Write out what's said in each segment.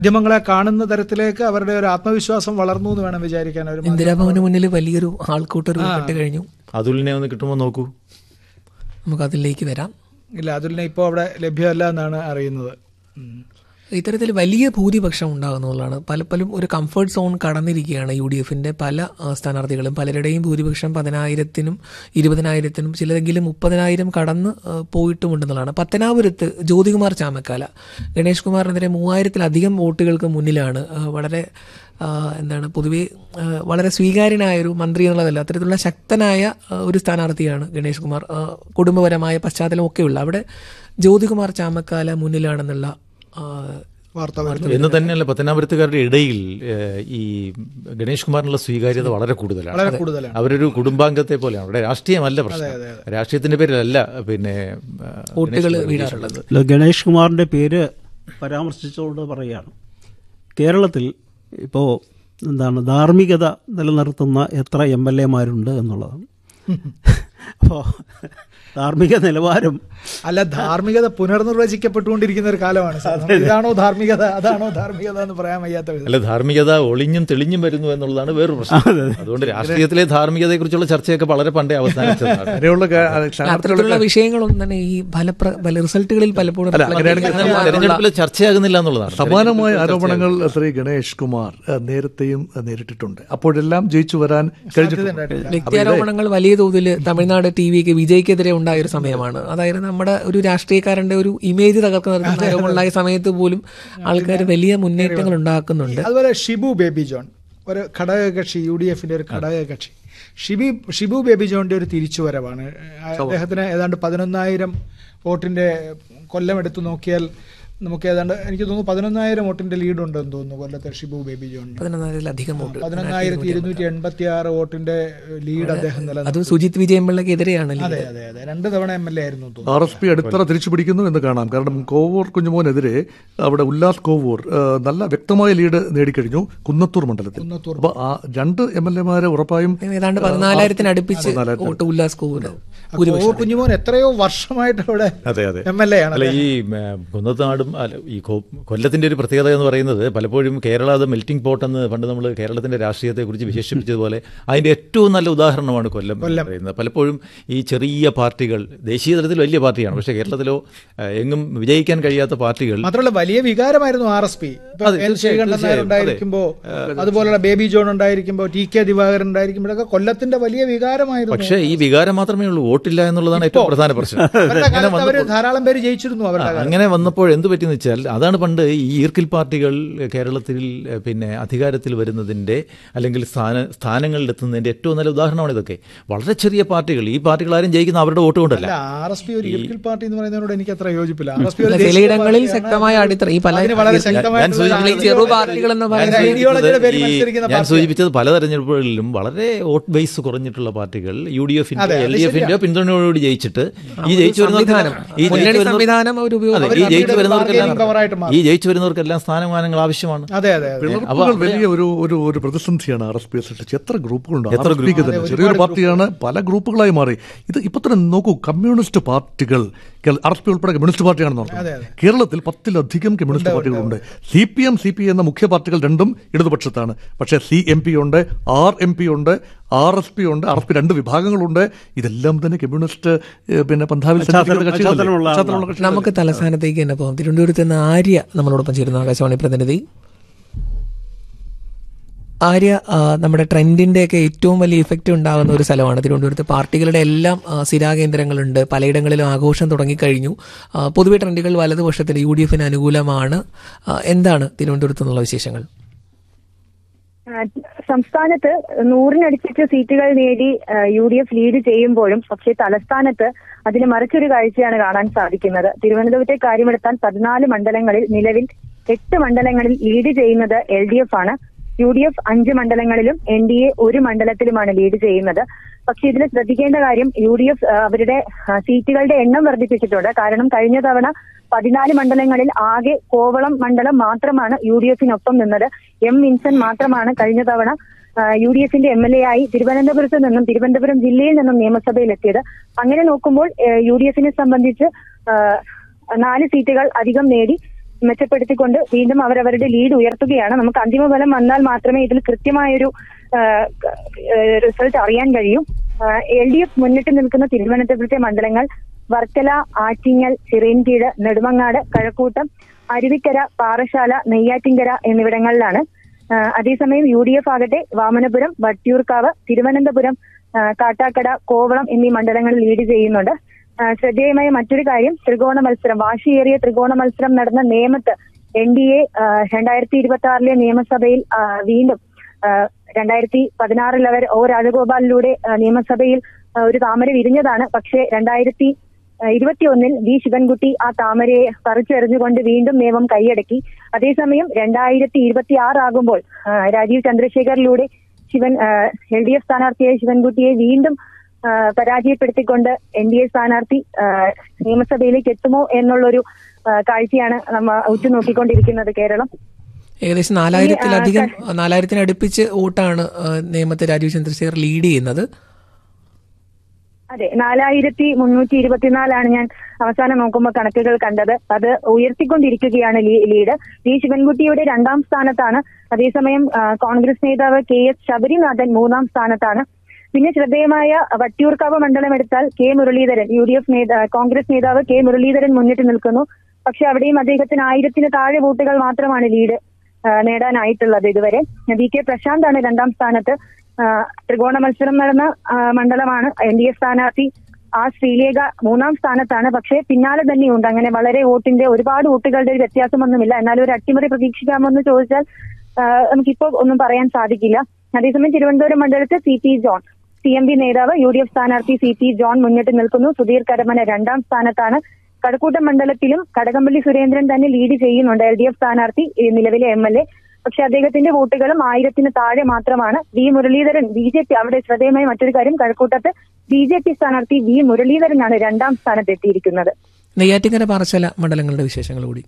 മാധ്യമങ്ങളെ കാണുന്ന തരത്തിലേക്ക് അവരുടെ ഒരു ആത്മവിശ്വാസം വളർന്നു എന്ന് വേണം വിചാരിക്കാൻ ഒരു ഇന്ദിരാഭവന് മുന്നിൽ വലിയൊരു ആൾക്കൂട്ടം രൂപപ്പെട്ട് കഴിഞ്ഞു അതുലിനെ ഒന്ന് കിട്ടുമ്പോൾ നോക്കൂ നമുക്ക് അതിലേക്ക് വരാം ഇല്ല അതുലിനെ ഇപ്പോൾ അവിടെ ലഭ്യമല്ല എന്നാണ് അറിയുന്നത് ഉം. ഇത്തരത്തിൽ വലിയ ഭൂരിപക്ഷം ഉണ്ടാകുന്നതാണ് പലപ്പോഴും ഒരു കംഫർട്ട് സോൺ കടന്നിരിക്കുകയാണ് യു ഡി എഫിന്റെ പല ആ, സ്ഥാനാർത്ഥികളും പലരുടെയും ഭൂരിപക്ഷം പതിനായിരത്തിനും ഇരുപതിനായിരത്തിനും ചിലരെങ്കിലും മുപ്പതിനായിരം കടന്ന് ആ, പോയിട്ടുമുണ്ടെന്നുള്ളതാണ് പത്തനാപുരത്ത് ജ്യോതികുമാർ ചാമക്കാല ഗണേഷ് കുമാറിനെതിരെ മൂവായിരത്തിലധികം വോട്ടുകൾക്ക് മുന്നിലാണ് ആ, വളരെ ആ, എന്താണ് പൊതുവെ ആ, വളരെ സ്വീകാര്യനായ ഒരു മന്ത്രി എന്നുള്ളതല്ല അത്തരത്തിലുള്ള ശക്തനായ ആ, ഒരു സ്ഥാനാർത്ഥിയാണ് ഗണേഷ് കുമാർ ആ, കുടുംബപരമായ പശ്ചാത്തലം ഒക്കെയുള്ള അവിടെ ജ്യോതികുമാർ ചാമക്കാല മുന്നിലാണെന്നുള്ള ആ, വാർത്ത വരുന്നു. എന്ന് തന്നെയല്ല പത്തനാപുരത്തുകാരുടെ ഇടയിൽ ഏഹ്, ഈ ഗണേഷ് കുമാറിനുള്ള സ്വീകാര്യത വളരെ കൂടുതലാണ് വളരെ കൂടുതലാണ് അവരൊരു കുടുംബാംഗത്തെ പോലെയാണ് അവിടെ രാഷ്ട്രീയമല്ല പ്രശ്നം രാഷ്ട്രീയത്തിന്റെ പേരിലല്ല പിന്നെ ആ, വോട്ടുകൾ വീഴാറുള്ളത് അല്ല, ഗണേഷ് കുമാറിൻ്റെ പേര് പരാമർശിച്ചുകൊണ്ട് പറയുകയാണ് കേരളത്തിൽ ഇപ്പോൾ എന്താണ് ധാർമ്മികത നിലനിർത്തുന്ന എത്ര എം എൽ എമാരുണ്ട് എന്നുള്ളതാണ് അപ്പോൾ ധാർമ്മിക നിലവാരം അല്ല ധാർമ്മികത പുനർനിർവചിക്കപ്പെട്ടുകൊണ്ടിരിക്കുന്ന ഒരു കാലമാണ് സാർ. നമുക്ക് ഇതാണോ ധാർമ്മികത അതാണോ ധാർമ്മികത എന്ന് പറയാൻ വയ്യാത്ത വിധം. അല്ല ധാർമ്മികത ഒളിഞ്ഞും തെളിഞ്ഞും വരുന്നു എന്നുള്ളതാണ് വേറൊരു പ്രശ്നം അതുകൊണ്ട് രാഷ്ട്രീയത്തിലെ ധാർമ്മികതയെക്കുറിച്ചുള്ള ചർച്ചയൊക്കെ വളരെ പണ്ടേ അവസാനിച്ചതാണ് അങ്ങനെയുള്ള കാ- സ്ഥാനാർത്ഥികളൊക്കെ അത്തരത്തിലുള്ള വിഷയങ്ങളൊന്നും തന്നെ ഈ ഫലപ്ര ഫല- റിസൾട്ടുകളിൽ പലപ്പോഴും അങ്ങനെയാണെങ്കിൽ reflect തെരഞ്ഞെടുപ്പിൽ ചർച്ചയാകുന്നില്ല എന്നുള്ളതാണ് സമാനമായ ആരോപണങ്ങൾ ശ്രീ ഗണേഷ് കുമാർ അഹ്, നേരത്തെയും അഹ്, നേരിട്ടിട്ടുണ്ട് അപ്പോഴെല്ലാം ജയിച്ചു വരാൻ കഴിഞ്ഞിട്ടുണ്ട് വ്യക്തിയാരോപണങ്ങൾ വലിയ തോതിൽ തമിഴ്നാട് ടി വിക്ക് വിജയ്ക്കെതിരെ ഉണ്ടായ ഒരു സമയമാണ് അതായത് നമ്മുടെ ഒരു രാഷ്ട്രീയക്കാരന്റെ ഒരു ഇമേജ് തകർക്കുന്ന ആരോപണമുണ്ടായ സമയത്ത് പോലും ആൾക്കാർ വലിയ മുന്നേറ്റങ്ങൾ ഉണ്ടാക്കുന്നുണ്ട് അതുപോലെ ഷിബു ബേബി ജോൺ ഒരു ഘടകകക്ഷി യു ഡി എഫിന്റെ ഒരു ഘടകകക്ഷി ഷിബി ഷിബു ബേബി ജോണിന്റെ ഒരു തിരിച്ചുവരവാണ് അദ്ദേഹത്തിന് ഏതാണ്ട് പതിനൊന്നായിരം വോട്ടിന്റെ കൊല്ലം എടുത്തു നോക്കിയാൽ നമുക്ക് ഏതാണ്ട് എനിക്ക് തോന്നുന്നു പതിനൊന്നായിരം വോട്ടിന്റെ ലീഡ് ഉണ്ടെന്ന് തോന്നുന്നു കൊല്ലത്തെ ഷിബു ബേബി ജോണിന് പതിനൊന്നായിരത്തിലധികം വോട്ട് പതിനൊന്നായിരത്തി ഇരുന്നൂറ്റി എൺപത്തി ആറ് വോട്ടിന്റെ ലീഡ് അദ്ദേഹം നിലനിർത്തി അതും സുജിത് വിജയമ്പിള്ളക്കെതിരെയാണ് അതെ അതെ അതെ രണ്ട് തവണ എം എൽ എ ആയിരുന്നു എന്ന് തോന്നുന്നു ആർ എസ് പി അടിത്തറ തിരിച്ചു പിടിക്കുന്നു എന്ന് കാണാം കാരണം കോവൂർ കുഞ്ഞുമോനെതിരെ അവിടെ ഉല്ലാസ് കോവൂർ അഹ്, നല്ല വ്യക്തമായ ലീഡ് നേടിക്കഴിഞ്ഞു കുന്നത്തൂർ മണ്ഡലത്തിൽ അപ്പൊ ആ രണ്ട് എം എൽ എമാരെ ഉറപ്പായും ഏതാണ്ട് പതിനാലായിരത്തിന് അടുപ്പിച്ച് വോട്ട് ഉല്ലാസ് കോവൂർ കോവൂർ കുഞ്ഞുമോൻ എത്രയോ വർഷമായിട്ട് അവിടെ അതെ അതെ എം എൽ എ ആണ് അല്ല ഈ ഏഹ്, കുന്നത്താടും അല്ല ഈ കൊ- കൊല്ലത്തിന്റെ ഒരു പ്രത്യേകത എന്ന് പറയുന്നത് പലപ്പോഴും കേരള അത് മെൽറ്റിംഗ് പോട്ട് എന്ന് പണ്ട് നമ്മൾ കേരളത്തിന്റെ രാഷ്ട്രീയത്തെ കുറിച്ച് വിശേഷിപ്പിച്ചതുപോലെ അതിന്റെ ഏറ്റവും നല്ല ഉദാഹരണമാണ് കൊല്ലം എന്ന് പറയുന്നത് പലപ്പോഴും ഈ ചെറിയ പാർട്ടികൾ ദേശീയ തലത്തിൽ വലിയ പാർട്ടിയാണ് പക്ഷേ കേരളത്തിലോ ഏഹ്, എങ്ങും വിജയിക്കാൻ കഴിയാത്ത പാർട്ടികൾ മാത്രമല്ല വലിയ വികാരമായിരുന്നു ആർ എസ് പി അതെ, എൽ തീർച്ചയായും, ശ്രീകണ്ഠൻ നായർ തീർച്ചയായും, ഉണ്ടായിരിക്കുമ്പോ അതുപോലുള്ള ബേബി ജോൺ ഉണ്ടായിരിക്കുമ്പോ ടി കെ ദിവാകരൻ ഉണ്ടായിരിക്കുമ്പോഴൊക്കെ കൊല്ലത്തിന്റെ വലിയ വികാരമായിരുന്നു പക്ഷേ ഈ വികാരം മാത്രമേ ഉള്ളൂ വോട്ടില്ല എന്നുള്ളതാണ് ഏറ്റവും പ്രധാന പ്രശ്നം അവരുടെ അങ്ങനെ കാലത്ത് അവര് വന്നപ്പോൾ ധാരാളം പേര് ജയിച്ചിരുന്നു അവരുടെ ആ, കാലത്ത്. അങ്ങനെ വന്നപ്പോൾ എന്ത് പറ്റിയെന്ന് വെച്ചാൽ അതാണ് പണ്ട് ഈ ഈർക്കിൽ പാർട്ടികൾ കേരളത്തിൽ ഏഹ്, പിന്നെ അധികാരത്തിൽ വരുന്നതിന്റെ അല്ലെങ്കിൽ സ്ഥാന സ്ഥാനങ്ങളിലെത്തുന്നതിന്റെ ഏറ്റവും നല്ല ഉദാഹരണമാണ് ഇതൊക്കെ വളരെ ചെറിയ പാർട്ടികൾ ഈ പാർട്ടികൾ ആരും ജയിക്കുന്ന അവരുടെ വോട്ട് കൊണ്ടല്ല അല്ല ആർ എസ് പി ഒരു ഇർക്കിൽ പാർട്ടി എന്ന് പറയുന്നതിനോട് എനിക്ക് അത്ര യോജിപ്പില്ല ആർ എസ് പി ഒരു അല്ല, ദേശീയ ചിലയിടങ്ങളിൽ പാർട്ടിയാണ്. ശക്തമായ അടിത്തറ ഈ പല അതിന് വളരെ ഞാൻ ശക്തമായിട്ടുള്ള സൂചിപ്പിച്ചത് ഈ ചെറു പാർട്ടികൾ എന്ന് ഞാൻ പറയുന്നത് ഐഡിയോളജിയുടെ പേരിൽ സൂചിപ്പിച്ചത് ഈ- മത്സരിക്കുന്ന ഞാൻ പാർട്ടിയാണ്. സൂചിപ്പിച്ചത് പല തെരഞ്ഞെടുപ്പുകളിലും വളരെ വോട്ട് ബേസ് കുറഞ്ഞിട്ടുള്ള പാർട്ടികൾ യു ഡി എഫിന്റെ അതെ, അത് എൽ ഡി എഫിന്റെ പിന്തുണയോടുകൂടി ജയിച്ചിട്ട് ഈ ജയിച്ചു സംവിധാനം വരുന്നവർക്ക് ഈ മുന്നണി ജയിച്ചു വരുന്നവർക്ക് സംവിധാനം അവർ അതെ, ഉപയോഗിക്കും ഈ ജയിച്ചു അവരുടെ bargaining power ആയിട്ട് വരുന്നവർക്കെല്ലാം മാറും. ഈ ജയിച്ചു വരുന്നവർക്കെല്ലാം സ്ഥാനമാനങ്ങൾ ആവശ്യമാണ് അതെ അതെ അതെ പിളർപ്പുകൾ വലിയ ഒരു ഒരു ഒരു പ്രതിസന്ധിയാണ് ആർ എസ് പി സൃഷ്ടിച്ചത് എത്ര ഗ്രൂപ്പുകളുണ്ട് എത്ര ആർ എസ് പിക്ക് തന്നെ ചെറിയൊരു പാർട്ടിയാണ് പല ഗ്രൂപ്പുകളായി മാറി ഇത് ഇപ്പൊ തന്നെ നോക്കൂ കമ്മ്യൂണിസ്റ്റ് പാർട്ടികൾ ആർ എസ് പി ഉൾപ്പെടെ കമ്മ്യൂണിസ്റ്റ് പാർട്ടിയാണെന്ന് പറഞ്ഞത് കേരളത്തിൽ പത്തിലധികം കമ്മ്യൂണിസ്റ്റ് പാർട്ടികളുണ്ട് C P M C P എന്ന മുഖ്യ പാർട്ടികൾ രണ്ടും ഇടതുപക്ഷത്താണ് പക്ഷേ സി എം പി ഉണ്ട് ആർ എം പി ഉണ്ട് ആർ എസ് പി ഉണ്ട് ആർ എസ് പി രണ്ട് വിഭാഗങ്ങളുണ്ട് ഇതെല്ലാം തന്നെ കമ്മ്യൂണിസ്റ്റ് ഏഹ്, പിന്നെ പന്ഥാവിൽ സഞ്ചരിക്കുന്ന കക്ഷികളല്ലേ? പശ്ചാത്തലമുള്ള പശ്ചാത്തലമുള്ള കക്ഷികളല്ലേ? നമുക്ക് തലസ്ഥാനത്തേക്ക് തന്നെ പോകാം തിരുവനന്തപുരത്ത് നിന്ന് ആര്യ നമ്മളോടൊപ്പം ചേരുന്നു ആകാശവാണി പ്രതിനിധി ആര്യ ആ, നമ്മുടെ ട്രെൻഡിൻ്റെയൊക്കെ ഏറ്റവും വലിയ ഇഫക്റ്റ് ഉണ്ടാകുന്ന ഒരു സ്ഥലമാണ് തിരുവനന്തപുരത്ത് പാർട്ടികളുടെ എല്ലാം ആ, സ്ഥിരാകേന്ദ്രങ്ങളുണ്ട് പലയിടങ്ങളിലും ആഘോഷം തുടങ്ങിക്കഴിഞ്ഞു ആ, പൊതുവെ ട്രെൻഡുകൾ വലതുപക്ഷത്തിന് യു ഡി എഫിന് അനുകൂലമാണ് ആ, എന്താണ് തിരുവനന്തപുരത്ത് നിന്നുള്ള വിശേഷങ്ങൾ ആ, സംസ്ഥാനത്ത് നൂറിനടുപ്പിച്ച് സീറ്റുകൾ നേടി യു ഡി എഫ് ലീഡ് ചെയ്യുമ്പോഴും പക്ഷേ തലസ്ഥാനത്ത് അതിന് മറിച്ചൊരു കാഴ്ചയാണ് കാണാൻ സാധിക്കുന്നത് തിരുവനന്തപുരത്തെ കാര്യമെടുത്താൽ പതിനാല് മണ്ഡലങ്ങളിൽ നിലവിൽ എട്ട് മണ്ഡലങ്ങളിൽ ലീഡ് ചെയ്യുന്നത് എൽ ഡി എഫ് ആണ് യു ഡി എഫ് അഞ്ച് മണ്ഡലങ്ങളിലും എൻ ഡി എ ഒരു മണ്ഡലത്തിലുമാണ് ലീഡ് ചെയ്യുന്നത് പക്ഷേ ഇതിൽ ശ്രദ്ധിക്കേണ്ട കാര്യം യു ഡി എഫ് അവരുടെ ആ, സീറ്റുകളുടെ എണ്ണം വർദ്ധിപ്പിച്ചിട്ടുണ്ട് കാരണം കഴിഞ്ഞ തവണ പതിനാല് മണ്ഡലങ്ങളിൽ ആകെ കോവളം മണ്ഡലം മാത്രമാണ് യു ഡി എഫിനൊപ്പം നിന്നത് എം വിൻസൻ മാത്രമാണ് കഴിഞ്ഞ തവണ യു ഡി എഫിന്റെ എം എൽ എ ആയി തിരുവനന്തപുരത്ത് നിന്നും തിരുവനന്തപുരം ജില്ലയിൽ നിന്നും നിയമസഭയിലെത്തിയത് അങ്ങനെ നോക്കുമ്പോൾ യു ഡി എഫിനെ സംബന്ധിച്ച് ആ, നാല് സീറ്റുകൾ അധികം നേടി മെച്ചപ്പെടുത്തിക്കൊണ്ട് വീണ്ടും അവരവരുടെ ലീഡ് ഉയർത്തുകയാണ് നമുക്ക് അന്തിമ ഫലം വന്നാൽ മാത്രമേ ഇതിൽ കൃത്യമായൊരു റിസൾട്ട് അറിയാൻ കഴിയൂ എൽ ഡി എഫ് മുന്നിട്ട് നിൽക്കുന്ന തിരുവനന്തപുരത്തെ മണ്ഡലങ്ങൾ വർക്കല ആറ്റിങ്ങൽ ചിറയൻകീഴ് നെടുമങ്ങാട് കഴക്കൂട്ടം അരുവിക്കര പാറശാല നെയ്യാറ്റിങ്കര എന്നിവിടങ്ങളിലാണ് ആ, അതേസമയം യു ഡി എഫ് ആകട്ടെ വാമനപുരം വട്ടിയൂർക്കാവ് തിരുവനന്തപുരം ആ, കാട്ടാക്കട കോവളം എന്നീ മണ്ഡലങ്ങളിൽ ലീഡ് ചെയ്യുന്നുണ്ട് ആ, ശ്രദ്ധേയമായ മറ്റൊരു കാര്യം ത്രികോണ മത്സരം വാശിയേറിയ ത്രികോണ മത്സരം നടന്ന നേമത്ത് എൻ ഡി എ രണ്ടായിരത്തി ഇരുപത്തി ആറിലെ നിയമസഭയിൽ ആ, വീണ്ടും ആ, രണ്ടായിരത്തി പതിനാറിൽ അവർ ഒ രാജഗോപാലിലൂടെ ആ, നിയമസഭയിൽ ആ, ഒരു താമര വിരിഞ്ഞതാണ് പക്ഷേ രണ്ടായിരത്തി ഇരുപത്തിയൊന്നിൽ വി ശിവൻകുട്ടി ആ താമരയെ പറിച്ചെറിഞ്ഞുകൊണ്ട് വീണ്ടും നിയമം കൈയടക്കി അതേസമയം രണ്ടായിരത്തി ഇരുപത്തി ആറാകുമ്പോൾ രാജീവ് ചന്ദ്രശേഖറിലൂടെ ശിവൻ എൽ ഡി എഫ് സ്ഥാനാർത്ഥിയായ ശിവൻകുട്ടിയെ വീണ്ടും ആ, പരാജയപ്പെടുത്തിക്കൊണ്ട് എൻ ഡി എ സ്ഥാനാർത്ഥി ആ, നിയമസഭയിലേക്ക് എത്തുമോ എന്നുള്ളൊരു ആ, കാഴ്ചയാണ് നമ്മൾ ഉറ്റുനോക്കിക്കൊണ്ടിരിക്കുന്നത് കേരളം ഏകദേശം നാലായിരത്തിലധികം നാലായിരത്തിന് അടുപ്പിച്ച് വോട്ടാണ് ആ, നേമത്തെ രാജീവ് ചന്ദ്രശേഖർ ലീഡ് ചെയ്യുന്നത് അതെ നാലായിരത്തി മുന്നൂറ്റി ഇരുപത്തിനാലാണ് ഞാൻ അവസാനം നോക്കുമ്പോൾ കണക്കുകൾ കണ്ടത് അത് ഉയർത്തിക്കൊണ്ടിരിക്കുകയാണ് ലീ- ലീഡ് വി ശിവൻകുട്ടിയുടെ രണ്ടാം സ്ഥാനത്താണ് അതേസമയം ആ, കോൺഗ്രസ് നേതാവ് കെ എസ് ശബരിനാഥൻ മൂന്നാം സ്ഥാനത്താണ് പിന്നെ ശ്രദ്ധേയമായ വട്ടിയൂർക്കാവ് മണ്ഡലം എടുത്താൽ K Muraleedharan U D F നേതാ കോൺഗ്രസ് നേതാവ് കെ മുരളീധരൻ മുന്നിട്ട് നിൽക്കുന്നു പക്ഷെ അവിടെയും അദ്ദേഹത്തിന് ആയിരത്തിന് താഴെ വോട്ടുകൾ മാത്രമാണ് ലീഡ് ആ, നേടാനായിട്ടുള്ളത് ഇതുവരെ വി കെ പ്രശാന്താണ് രണ്ടാം സ്ഥാനത്ത് ആ, ത്രികോണ മത്സരം നടന്ന ആ, മണ്ഡലമാണ് എൻ ഡി എ സ്ഥാനാർത്ഥി ആ ശ്രീലേഖ മൂന്നാം സ്ഥാനത്താണ് പക്ഷേ പിന്നാലെ തന്നെയുണ്ട് അങ്ങനെ വളരെ വോട്ടിന്റെ ഒരുപാട് വോട്ടുകളുടെ ഒരു വ്യത്യാസമൊന്നുമില്ല എന്നാലും ഒരു അട്ടിമറി പ്രതീക്ഷിക്കാമോ എന്ന് ചോദിച്ചാൽ ആ, നമുക്കിപ്പോ ഒന്നും പറയാൻ സാധിക്കില്ല അതേസമയം തിരുവനന്തപുരം മണ്ഡലത്തിൽ C P John C M P നേതാവ് യു ഡി എഫ് സ്ഥാനാർത്ഥി സി പി ജോൺ മുന്നിട്ട് നിൽക്കുന്നു സുധീർ കരമന രണ്ടാം സ്ഥാനത്താണ് കടക്കൂട്ടം മണ്ഡലത്തിലും കടകംപള്ളി സുരേന്ദ്രൻ തന്നെ ലീഡ് ചെയ്യുന്നുണ്ട് എൽ ഡി എഫ് സ്ഥാനാർത്ഥി ഈ നിലവിലെ എം എൽ എ പക്ഷെ അദ്ദേഹത്തിന്റെ വോട്ടുകളും ആയിരത്തിന് താഴെ മാത്രമാണ് V Muraleedharan B J P അവിടെ ശ്രദ്ധേയമായ മറ്റൊരു കാര്യം കഴക്കൂട്ടത്ത് ബി ജെ പി സ്ഥാനാർത്ഥി വി മുരളീധരനാണ് രണ്ടാം സ്ഥാനത്ത് എത്തിയിരിക്കുന്നത് നെയ്യാറ്റിങ്കര പാറശാല മണ്ഡലങ്ങളുടെ വിശേഷങ്ങൾ കൂടി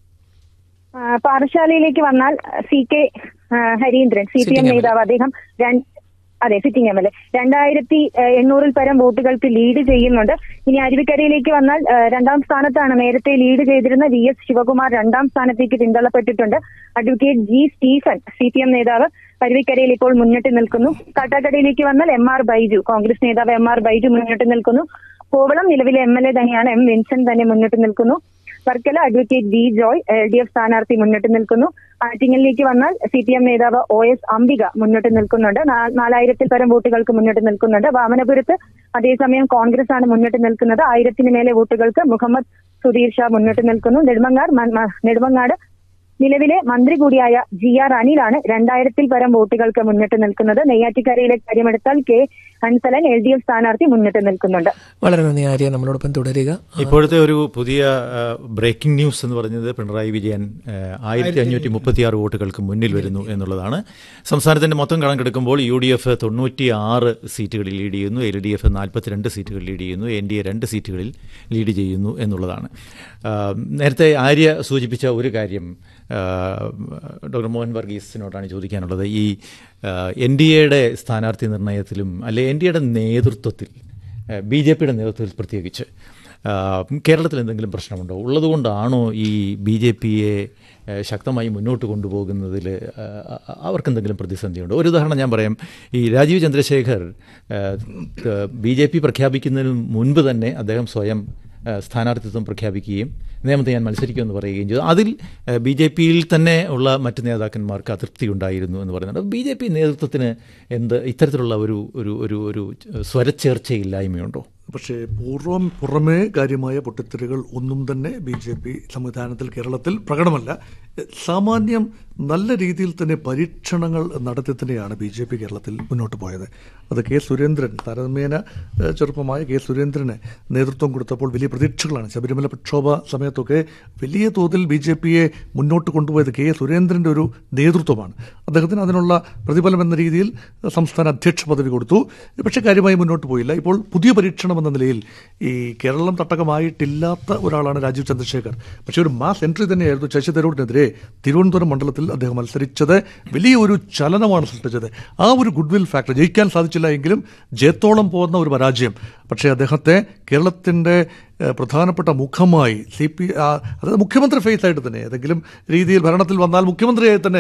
ആ, പാറശാലയിലേക്ക് വന്നാൽ സി കെ ആ, Hareendran C P M Sitting MLA. നേതാവ് അദ്ദേഹം രണ്ട് അതെ സിറ്റിംഗ് എം എൽ എ രണ്ടായിരത്തി എണ്ണൂറിൽ പരം വോട്ടുകൾക്ക് ലീഡ് ചെയ്യുന്നുണ്ട് ഇനി അരുവിക്കരയിലേക്ക് വന്നാൽ ആ, രണ്ടാം സ്ഥാനത്താണ് നേരത്തെ ലീഡ് ചെയ്തിരുന്ന വി എസ് ശിവകുമാർ രണ്ടാം സ്ഥാനത്തേക്ക് പിന്തള്ളപ്പെട്ടിട്ടുണ്ട് advocate G Stephen C P M നേതാവ് അരുവിക്കരയിൽ ഇപ്പോൾ മുന്നിട്ട് നിൽക്കുന്നു കാട്ടാക്കടയിലേക്ക് വന്നാൽ എം ആർ ബൈജു കോൺഗ്രസ് നേതാവ് എം ആർ ബൈജു മുന്നിട്ട് നിൽക്കുന്നു കോവളം നിലവിലെ എം എൽ എ തന്നെയാണ് എം വിൻസെന്റ് തന്നെ മുന്നിട്ട് നിൽക്കുന്നു Varkala advocate V Joy L D F സ്ഥാനാർത്ഥി മുന്നിട്ട് നിൽക്കുന്നു ആറ്റിങ്ങലിലേക്ക് വന്നാൽ സി പി എം നേതാവ് ഒ എസ് അംബിക മുന്നിട്ട് നിൽക്കുന്നുണ്ട് നാ- നാലായിരത്തിൽ പരം വോട്ടുകൾക്ക് മുന്നിട്ട് നിൽക്കുന്നുണ്ട് വാമനപുരത്ത് അതേസമയം കോൺഗ്രസ് ആണ് മുന്നിട്ട് നിൽക്കുന്നത് ആയിരത്തിന് മേലെ വോട്ടുകൾക്ക് മുഹമ്മദ് സുധീർ ഷാ മുന്നിട്ട് നിൽക്കുന്നു നെടുമങ്ങാട് മ- മ- നെടുമങ്ങാട് നിലവിലെ മന്ത്രി കൂടിയായ ജി ആർ അനിലാണ് രണ്ടായിരത്തിൽ പരം വോട്ടുകൾക്ക് മുന്നിട്ട് നിൽക്കുന്നത് നെയ്യാറ്റിക്കരയിലെ കാര്യമെടുത്താൽ K Ansalan L D F സ്ഥാനാർത്ഥി മുന്നിട്ട് നിൽക്കുന്നുണ്ട് വളരെ നന്ദി ആര്യ നമ്മളോടൊപ്പം തുടരുക ഇപ്പോഴത്തെ ഒരു പുതിയ ബ്രേക്കിംഗ് ന്യൂസ് എന്ന് പറഞ്ഞത് പിണറായി വിജയൻ ആയിരത്തി അഞ്ഞൂറ്റി മുപ്പത്തിയാറ് വോട്ടുകൾക്ക് മുന്നിൽ വരുന്നു എന്നുള്ളതാണ് സംസ്ഥാനത്തിന്റെ മൊത്തം കണക്കെടുക്കുമ്പോൾ യു ഡി എഫ് തൊണ്ണൂറ്റി ആറ് സീറ്റുകളിൽ ലീഡ് ചെയ്യുന്നു എൽ ഡി എഫ് നാൽപ്പത്തിരണ്ട് സീറ്റുകളിൽ ലീഡ് ചെയ്യുന്നു എൻ ഡി എ രണ്ട് സീറ്റുകളിൽ ലീഡ് ചെയ്യുന്നു എന്നുള്ളതാണ് ആ, നേരത്തെ ആര്യ സൂചിപ്പിച്ച ഒരു കാര്യം ആ, ഡോക്ടർ മോഹൻ വർഗീസിനോടാണ് ചോദിക്കാനുള്ളത് ഈ എൻ ഡി എയുടെ സ്ഥാനാർത്ഥി നിർണയത്തിലും അല്ലെ എൻ ഡി എയുടെ നേതൃത്വത്തിൽ ബി ജെ പിയുടെ നേതൃത്വത്തിൽ പ്രത്യേകിച്ച് ആ, കേരളത്തിൽ എന്തെങ്കിലും പ്രശ്നമുണ്ടോ ഉള്ളതുകൊണ്ടാണോ ഈ ബി ജെ പിയെ ശക്തമായി മുന്നോട്ട് കൊണ്ടുപോകുന്നതിൽ അവർക്ക് എന്തെങ്കിലും പ്രതിസന്ധിയുണ്ടോ ഒരു ഉദാഹരണം ഞാൻ പറയാം ഈ Rajeev Chandrasekhar B J P പ്രഖ്യാപിക്കുന്നതിന് മുൻപ് തന്നെ അദ്ദേഹം സ്വയം ആ, സ്ഥാനാർത്ഥിത്വം പ്രഖ്യാപിക്കുകയും നേമത്തെ ഞാൻ മത്സരിക്കുമെന്ന് പറയുകയും ചെയ്തു അതിൽ ബി ജെ പിയിൽ തന്നെ ഉള്ള മറ്റ് നേതാക്കന്മാർക്ക് അതൃപ്തി ഉണ്ടായിരുന്നു എന്ന് പറയുന്നുണ്ട് ബി ജെ പി നേതൃത്വത്തിന് എന്ത് ഇത്തരത്തിലുള്ള ഒരു ഒരു ഒരു ഒരു സ്വരച്ചേർച്ചയില്ലായ്മയുണ്ടോ പക്ഷേ പൂർവ്വം പുറമേ കാര്യമായ പൊട്ടിത്തെറികൾ ഒന്നും തന്നെ ബി ജെ പി സംവിധാനത്തിൽ കേരളത്തിൽ പ്രകടമല്ല സാമാന്യം നല്ല രീതിയിൽ തന്നെ പരീക്ഷണങ്ങൾ നടത്തി തന്നെയാണ് ബി ജെ പി കേരളത്തിൽ മുന്നോട്ട് പോയത് അത് കെ സുരേന്ദ്രൻ താരതമ്യേന ഏഹ്, ചെറുപ്പമായ കെ സുരേന്ദ്രന് നേതൃത്വം കൊടുത്തപ്പോൾ വലിയ പ്രതീക്ഷകളാണ് ശബരിമല പ്രക്ഷോഭ സമയത്തൊക്കെ വലിയ തോതിൽ ബി ജെ പിയെ മുന്നോട്ട് കൊണ്ടുപോയത് കെ സുരേന്ദ്രൻ്റെ ഒരു നേതൃത്വമാണ് അദ്ദേഹത്തിന് അതിനുള്ള പ്രതിഫലം എന്ന രീതിയിൽ സംസ്ഥാന അധ്യക്ഷ പദവി കൊടുത്തു പക്ഷേ കാര്യമായി മുന്നോട്ട് പോയില്ല ഇപ്പോൾ പുതിയ പരീക്ഷണം എന്ന നിലയിൽ ഈ കേരളം തട്ടകമായിട്ടില്ലാത്ത ഒരാളാണ് രാജീവ് ചന്ദ്രശേഖർ പക്ഷേ ഒരു മാസ് എൻട്രി തന്നെയായിരുന്നു ശശി തരൂരിനെതിരെ തിരുവനന്തപുരം മണ്ഡലത്തിൽ അദ്ദേഹം മത്സരിച്ചത് വലിയ ഒരു ചലനമാണ് സൃഷ്ടിച്ചത് ആ ഒരു ഗുഡ് വിൽ ഫാക്ടർ ജയിക്കാൻ സാധിച്ചില്ല എങ്കിലും ജയത്തോളം പോകുന്ന ഒരു പരാജയം പക്ഷേ അദ്ദേഹത്തെ കേരളത്തിൻ്റെ ഏഹ്, പ്രധാനപ്പെട്ട മുഖമായി സി പി അതായത് മുഖ്യമന്ത്രി ഫേസ് ആയിട്ട് തന്നെ ഏതെങ്കിലും രീതിയിൽ ഭരണത്തിൽ വന്നാൽ മുഖ്യമന്ത്രിയായി തന്നെ